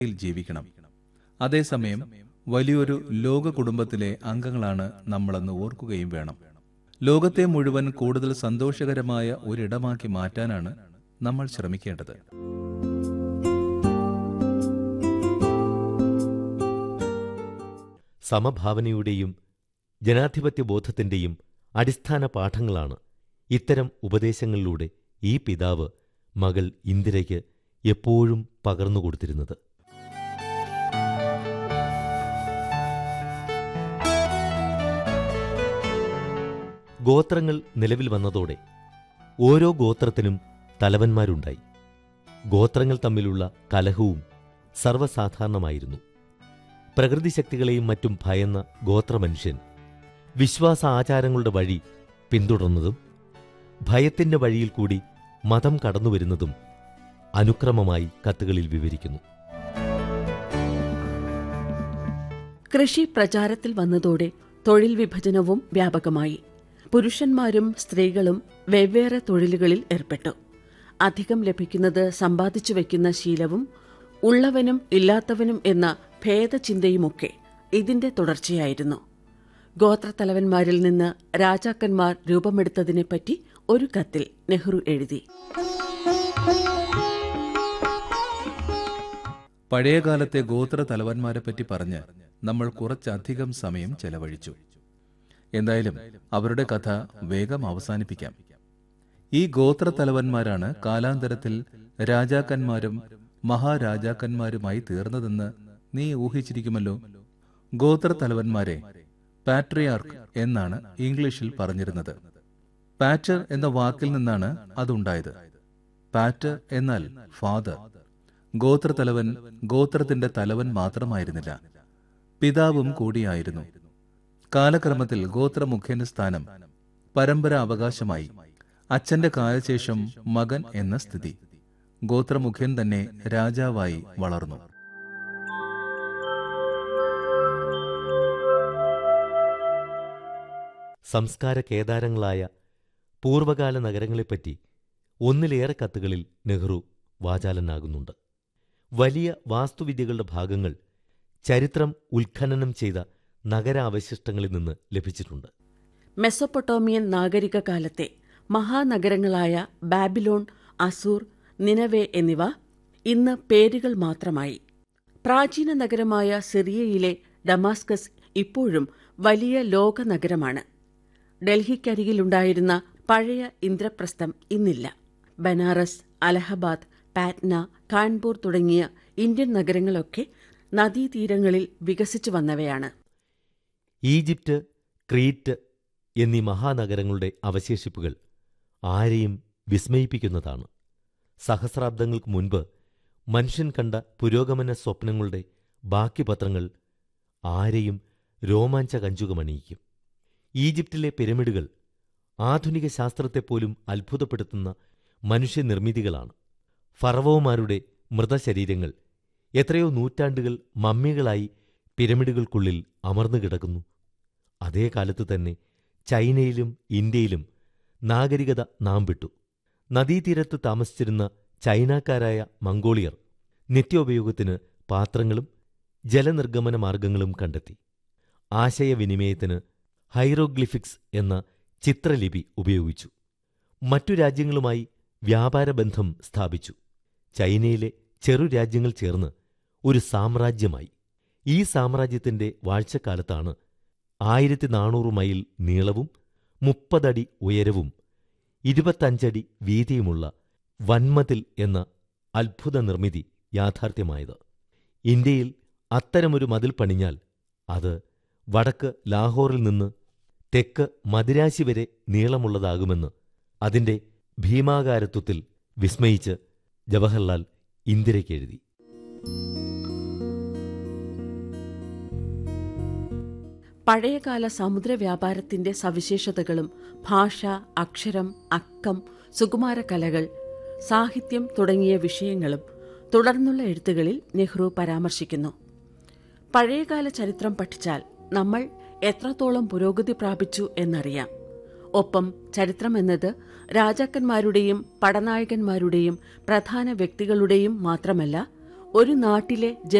യിൽ ജീവിക്കണം അതേസമയം വലിയൊരു ലോക കുടുംബത്തിലെ അംഗങ്ങളാണ് നമ്മളെന്ന് ഓർക്കുകയും വേണം ലോകത്തെ മുഴുവൻ കൂടുതൽ സന്തോഷകരമായ ഒരിടമാക്കി മാറ്റാനാണ് നമ്മൾ ശ്രമിക്കേണ്ടത് സമഭാവനയുടെയും ജനാധിപത്യ ബോധത്തിന്റെയും അടിസ്ഥാന പാഠങ്ങളാണ് ഇത്തരം ഉപദേശങ്ങളിലൂടെ ഈ പിതാവ് മകൾ ഇന്ദിരയ്ക്ക് എപ്പോഴും പകർന്നുകൊടുത്തിരുന്നത് ഗോത്രങ്ങൾ നിലവിൽ വന്നതോടെ ഓരോ ഗോത്രത്തിനും തലവന്മാരുണ്ടായി ഗോത്രങ്ങൾ തമ്മിലുള്ള കലഹവും സർവ്വസാധാരണമായിരുന്നു പ്രകൃതിശക്തികളെയും മറ്റും ഭയന്ന ഗോത്രമനുഷ്യൻ വിശ്വാസ ആചാരങ്ങളുടെ വഴി പിന്തുടർന്നതും ഭയത്തിന്റെ വഴിയിൽ കൂടി മതം കടന്നുവരുന്നതും അനുക്രമമായി കത്തുകളിൽ വിവരിക്കുന്നു കൃഷി പ്രചാരത്തിൽ വന്നതോടെ തൊഴിൽ വിഭജനവും വ്യാപകമായി പുരുഷന്മാരും സ്ത്രീകളും വെവ്വേറെ തൊഴിലുകളിൽ ഏർപ്പെട്ടു അധികം ലഭിക്കുന്നത് സമ്പാദിച്ചു വയ്ക്കുന്ന ശീലവും ഉള്ളവനും ഇല്ലാത്തവനും എന്ന ഭേദചിന്തയുമൊക്കെ ഇതിന്റെ തുടർച്ചയായിരുന്നു ഗോത്രത്തലവന്മാരിൽ നിന്ന് രാജാക്കന്മാർ രൂപമെടുത്തതിനെപ്പറ്റി ഒരു കത്തിൽ നെഹ്റു എഴുതി പഴയകാലത്തെ ഗോത്ര തലവന്മാരെ പറ്റി പറഞ്ഞ് നമ്മൾ കുറച്ചധികം സമയം ചെലവഴിച്ചു എന്തായാലും അവരുടെ കഥ വേഗം അവസാനിപ്പിക്കാം ഈ ഗോത്ര തലവന്മാരാണ് കാലാന്തരത്തിൽ രാജാക്കന്മാരും മഹാരാജാക്കന്മാരുമായി തീർന്നതെന്ന് നീ ഊഹിച്ചിരിക്കുമല്ലോ ഗോത്ര തലവന്മാരെ പാട്രിയാർക്ക് എന്നാണ് ഇംഗ്ലീഷിൽ പറഞ്ഞിരുന്നത് പാറ്റർ എന്ന വാക്കിൽ നിന്നാണ് അതുണ്ടായത് പാറ്റർ എന്നാൽ ഫാദർ ഗോത്രതലവൻ ഗോത്രത്തിന്റെ തലവൻ മാത്രമായിരുന്നില്ല പിതാവും കൂടിയായിരുന്നു കാലക്രമത്തിൽ ഗോത്രമുഖ്യന്റെ സ്ഥാനം പരമ്പര അവകാശമായി അച്ഛന്റെ കാലശേഷം മകൻ എന്ന സ്ഥിതി ഗോത്രമുഖ്യൻ തന്നെ രാജാവായി വളർന്നു സംസ്കാര കേദാരങ്ങളായ പൂർവകാല നഗരങ്ങളെപ്പറ്റി ഒന്നിലേറെ കത്തുകളിൽ നെഹ്റു വാചാലനാകുന്നുണ്ട് വലിയ വാസ്തുവിദ്യകളുടെ ഭാഗങ്ങൾ ചരിത്രം ഉത്ഖനനം ചെയ്ത നഗരാവശിഷ്ടങ്ങളിൽ നിന്ന് ലഭിച്ചിട്ടുണ്ട് മെസ്സൊപ്പൊട്ടോമിയൻ നാഗരിക കാലത്തെ മഹാനഗരങ്ങളായ ബാബിലോൺ അസൂർ നിനവെ എന്നിവ ഇന്ന് പേരുകൾ മാത്രമായി പ്രാചീന നഗരമായ സിറിയയിലെ ഡമാസ്കസ് ഇപ്പോഴും വലിയ ലോക നഗരമാണ് ഡൽഹിക്കരികിലുണ്ടായിരുന്ന പഴയ ഇന്ദ്രപ്രസ്ഥം ഇന്നില്ല ബനാറസ് അലഹബാദ് പാറ്റ്ന കാൺപൂർ തുടങ്ങിയ ഇന്ത്യൻ നഗരങ്ങളൊക്കെ നദീതീരങ്ങളിൽ വികസിച്ചു വന്നവയാണ് ഈജിപ്റ്റ് ക്രീറ്റ് എന്നീ മഹാനഗരങ്ങളുടെ അവശേഷിപ്പുകൾ ആരെയും വിസ്മയിപ്പിക്കുന്നതാണ് സഹസ്രാബ്ദങ്ങൾക്ക് മുൻപ് മനുഷ്യൻ കണ്ട പുരോഗമന സ്വപ്നങ്ങളുടെ ബാക്കി പത്രങ്ങൾ ആരെയും രോമാഞ്ചകഞ്ചുകമണിയിക്കും ഈജിപ്തിലെ പിരമിഡുകൾ ആധുനിക ശാസ്ത്രത്തെപ്പോലും അത്ഭുതപ്പെടുത്തുന്ന മനുഷ്യനിർമ്മിതികളാണ് ഫറവോമാരുടെ മൃതശരീരങ്ങൾ എത്രയോ നൂറ്റാണ്ടുകൾ മമ്മികളായി പിരമിഡുകൾക്കുള്ളിൽ അമർന്നു കിടക്കുന്നു അതേ കാലത്ത് തന്നെ ചൈനയിലും ഇന്ത്യയിലും നാഗരികത നാം വിട്ടു നദീതീരത്ത് താമസിച്ചിരുന്ന ചൈനക്കാരായ മംഗോളിയർ നിത്യോപയോഗത്തിന് പാത്രങ്ങളും ജലനിർഗമന മാർഗങ്ങളും കണ്ടെത്തി ആശയവിനിമയത്തിന് ഹൈറോഗ്ലിഫിക്സ് എന്ന ചിത്രലിപി ഉപയോഗിച്ചു മറ്റു രാജ്യങ്ങളുമായി വ്യാപാരബന്ധം സ്ഥാപിച്ചു ചൈനയിലെ ചെറു രാജ്യങ്ങൾ ചേർന്ന് ഒരു സാമ്രാജ്യമായി ഈ സാമ്രാജ്യത്തിന്റെ വാഴ്ചക്കാലത്താണ് ആയിരത്തി നാനൂറ് മൈൽ നീളവും മുപ്പതടി ഉയരവും ഇരുപത്തഞ്ചടി വീതിയുമുള്ള വൻമതിൽ എന്ന അത്ഭുത നിർമ്മിതി യാഥാർത്ഥ്യമായത് ഇന്ത്യയിൽ അത്തരമൊരു മതിൽ പണിഞ്ഞാൽ അത് വടക്ക് ലാഹോറിൽ നിന്ന് തെക്ക് മദിരാശി വരെ നീളമുള്ളതാകുമെന്ന് അതിന്റെ ഭീമാകാരത്വത്തിൽ വിസ്മയിച്ച് ജവഹർലാൽ ഇന്ദിരയ്ക്ക് എഴുതി പഴയകാല സമുദ്ര വ്യാപാരത്തിന്റെ സവിശേഷതകളും ഭാഷ അക്ഷരം അക്കം സുകുമാരകലകൾ സാഹിത്യം തുടങ്ങിയ വിഷയങ്ങളും തുടർന്നുള്ള എഴുത്തുകളിൽ നെഹ്റു പരാമർശിക്കുന്നു പഴയകാല ചരിത്രം പഠിച്ചാൽ നമ്മൾ എത്രത്തോളം പുരോഗതി പ്രാപിച്ചു എന്നറിയാം ഒപ്പം ചരിത്രം എന്നത് രാജാക്കന്മാരുടെയും പടനായകന്മാരുടെയും പ്രധാന വ്യക്തികളുടെയും മാത്രമല്ല ഒരു നാട്ടിലെ